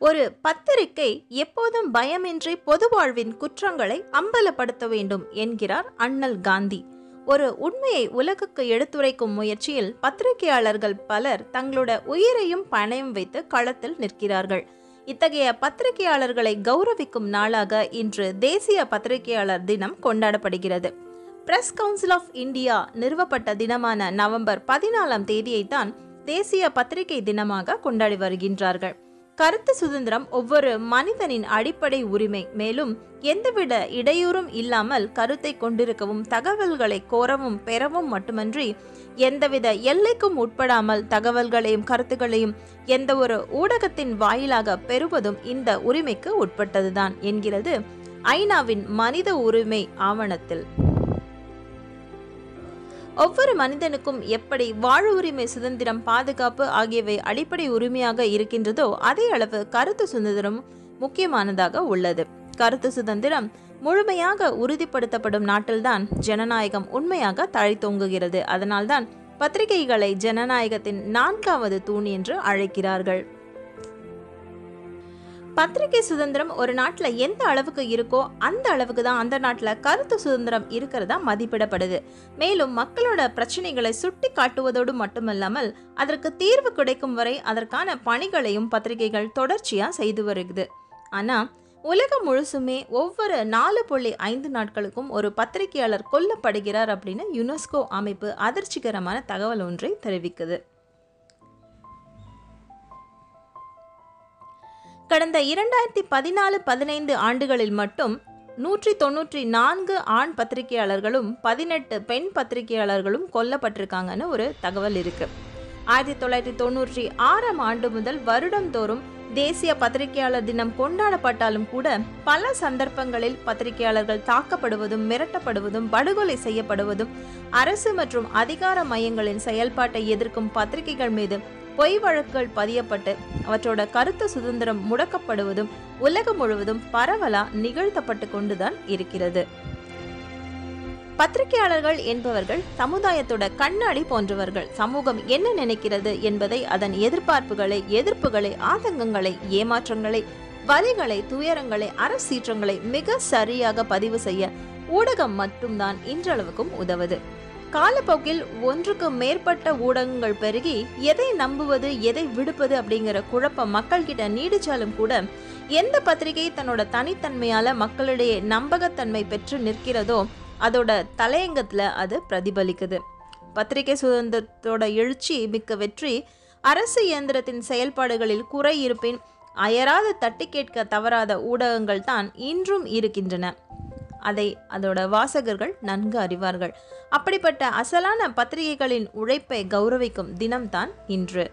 ஒரு பத்திரிகை எப்போதும் பயமின்றி பொது வாழ்வின் குற்றங்களை அம்பலப்படுத்த வேண்டும் என்கிறார் அண்ணல் காந்தி ஒரு உண்மையை உலகுக்கு எடுத்துரைக்கும் முயற்சியில் பத்திரிகையாளர்கள் பலர் தங்களோட உயிரையும் பணயம் வைத்து களத்தில் நிற்கிறார்கள் இத்தகைய பத்திரிகையாளர்களை கௌரவிக்கும் நாளாக இன்று தேசிய பத்திரிகையாளர் தினம் கொண்டாடப்படுகிறது பிரஸ் கவுன்சில் ஆஃப் இந்தியா நிறுவப்பட்ட தினமான நவம்பர் பதினாலாம் தேதியைத்தான் தேசிய பத்திரிகை தினமாக கொண்டாடி வருகின்றார்கள் கருத்து சுதந்திரம் ஒவ்வொரு மனிதனின் அடிப்படை உரிமை மேலும் எந்தவித இடையூறும் இல்லாமல் கருத்தை கொண்டிருக்கவும் தகவல்களை கோரவும் பெறவும் மட்டுமன்றி எந்தவித எல்லைக்கும் உட்படாமல் தகவல்களையும் கருத்துக்களையும் எந்த ஒரு ஊடகத்தின் வாயிலாக பெறுவதும் இந்த உரிமைக்கு உட்பட்டதுதான் என்கிறது ஐநாவின் மனித உரிமை ஆவணத்தில் ஒவ்வொரு மனிதனுக்கும் எப்படி வாழ் உரிமை சுதந்திரம் பாதுகாப்பு ஆகியவை அடிப்படை உரிமையாக இருக்கின்றதோ அதே அளவு கருத்து சுதந்திரம் முக்கியமானதாக உள்ளது கருத்து சுதந்திரம் முழுமையாக உறுதிப்படுத்தப்படும் நாட்டில்தான் ஜனநாயகம் உண்மையாக தழைத்தோங்குகிறது அதனால்தான் பத்திரிகைகளை ஜனநாயகத்தின் நான்காவது தூண் என்று அழைக்கிறார்கள் பத்திரிகை சுதந்திரம் ஒரு நாட்டில் எந்த அளவுக்கு இருக்கோ அந்த அளவுக்கு தான் அந்த நாட்டில் கருத்து சுதந்திரம் இருக்கிறதா மதிப்பிடப்படுது மேலும் மக்களோட பிரச்சனைகளை சுட்டி காட்டுவதோடு மட்டுமல்லாமல் அதற்கு தீர்வு கிடைக்கும் வரை அதற்கான பணிகளையும் பத்திரிகைகள் தொடர்ச்சியாக செய்து வருகிறது ஆனால் உலகம் முழுசுமே ஒவ்வொரு நாலு புள்ளி ஐந்து நாட்களுக்கும் ஒரு பத்திரிகையாளர் கொல்லப்படுகிறார் அப்படின்னு யுனெஸ்கோ அமைப்பு அதிர்ச்சிகரமான தகவல் ஒன்றை தெரிவிக்குது கடந்த இரண்டாயிரத்தி பதினாலு பதினைந்து ஆண்டுகளில் மட்டும் நூற்றி தொண்ணூற்றி நான்கு ஆண் பத்திரிகையாளர்களும் பதினெட்டு பெண் பத்திரிகையாளர்களும் கொல்லப்பட்டிருக்காங்கன்னு ஒரு தகவல் இருக்கு ஆயிரத்தி தொள்ளாயிரத்தி தொண்ணூற்றி ஆறாம் ஆண்டு முதல் வருடந்தோறும் தேசிய பத்திரிகையாளர் தினம் கொண்டாடப்பட்டாலும் கூட பல சந்தர்ப்பங்களில் பத்திரிகையாளர்கள் தாக்கப்படுவதும் மிரட்டப்படுவதும் படுகொலை செய்யப்படுவதும் அரசு மற்றும் அதிகார மையங்களின் செயல்பாட்டை எதிர்க்கும் பத்திரிகைகள் மீது பொய் வழக்குகள் பதியப்பட்டு அவற்றோட கருத்து சுதந்திரம் முடக்கப்படுவதும் உலகம் முழுவதும் பரவலா நிகழ்த்தப்பட்டு கொண்டுதான் இருக்கிறது பத்திரிகையாளர்கள் என்பவர்கள் சமுதாயத்தோட கண்ணாடி போன்றவர்கள் சமூகம் என்ன நினைக்கிறது என்பதை அதன் எதிர்பார்ப்புகளை எதிர்ப்புகளை ஆதங்கங்களை ஏமாற்றங்களை வலிகளை துயரங்களை அரசீற்றங்களை மிக சரியாக பதிவு செய்ய ஊடகம் மட்டும்தான் இன்றளவுக்கும் உதவுது காலப்போக்கில் ஒன்றுக்கு மேற்பட்ட ஊடகங்கள் பெருகி எதை நம்புவது எதை விடுப்பது அப்படிங்கிற குழப்பம் மக்கள்கிட்ட நீடிச்சாலும் கூட எந்த பத்திரிகை தன்னோட தனித்தன்மையால மக்களிடையே நம்பகத்தன்மை பெற்று நிற்கிறதோ அதோட தலையங்கத்துல அது பிரதிபலிக்குது பத்திரிகை சுதந்திரத்தோட எழுச்சி மிக்க வெற்றி அரசு இயந்திரத்தின் செயல்பாடுகளில் குறை இருப்பின் அயராது தட்டி கேட்க தவறாத ஊடகங்கள் தான் இன்றும் இருக்கின்றன அதை அதோட வாசகர்கள் நன்கு அறிவார்கள் அப்படிப்பட்ட அசலான பத்திரிகைகளின் உழைப்பை கௌரவிக்கும் தினம்தான் இன்று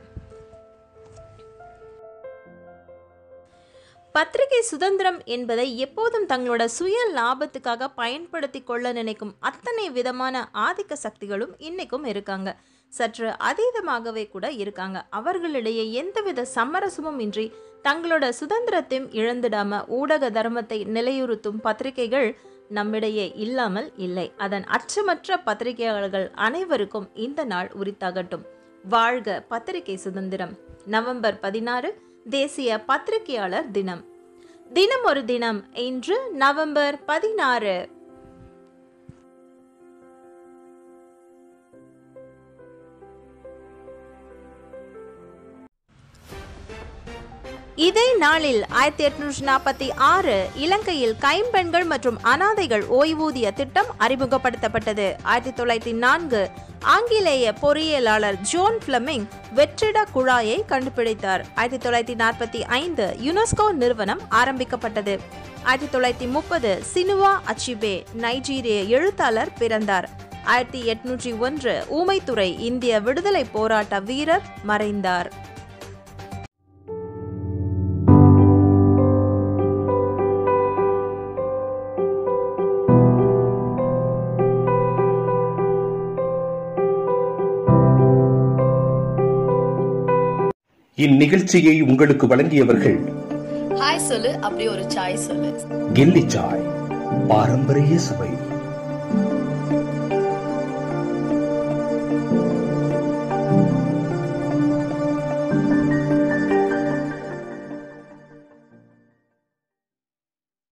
பத்திரிகை சுதந்திரம் என்பதை எப்போதும் தங்களோட சுய லாபத்துக்காக பயன்படுத்தி கொள்ள நினைக்கும் அத்தனை விதமான ஆதிக்க சக்திகளும் இன்னைக்கும் இருக்காங்க சற்று அதீதமாகவே கூட இருக்காங்க அவர்களிடையே எந்தவித சமரசமும் இன்றி தங்களோட சுதந்திரத்தையும் இழந்துடாம ஊடக தர்மத்தை நிலையுறுத்தும் பத்திரிகைகள் நம்மிடையே இல்லாமல் இல்லை அதன் அச்சமற்ற பத்திரிகையாளர்கள் அனைவருக்கும் இந்த நாள் உரித்தாகட்டும் வாழ்க பத்திரிகை சுதந்திரம் நவம்பர் பதினாறு தேசிய பத்திரிகையாளர் தினம் தினம் ஒரு தினம் இன்று நவம்பர் பதினாறு இதே நாளில் ஆயிரத்தி எட்நூற்றி நாற்பத்தி ஆறு இலங்கையில் கைம்பெண்கள் மற்றும் அனாதைகள் ஓய்வூதிய திட்டம் அறிமுகப்படுத்தப்பட்டது ஆயிரத்தி தொள்ளாயிரத்தி நான்கு ஆங்கிலேய பொறியியலாளர் ஜோன் பிளமிங் வெற்றிட குழாயை கண்டுபிடித்தார் ஆயிரத்தி தொள்ளாயிரத்தி நாற்பத்தி ஐந்து யுனெஸ்கோ நிறுவனம் ஆரம்பிக்கப்பட்டது ஆயிரத்தி தொள்ளாயிரத்தி முப்பது சினுவா அச்சிபே நைஜீரிய எழுத்தாளர் பிறந்தார் ஆயிரத்தி எட்நூற்றி ஒன்று ஊமைத்துறை இந்திய விடுதலை போராட்ட வீரர் மறைந்தார் இந்நிகழ்ச்சியை உங்களுக்கு வழங்கியவர்கள் ஹாய் சொல்லு அப்படி ஒரு சாய் சொல்லு கில்லி சாய் பாரம்பரிய சுவை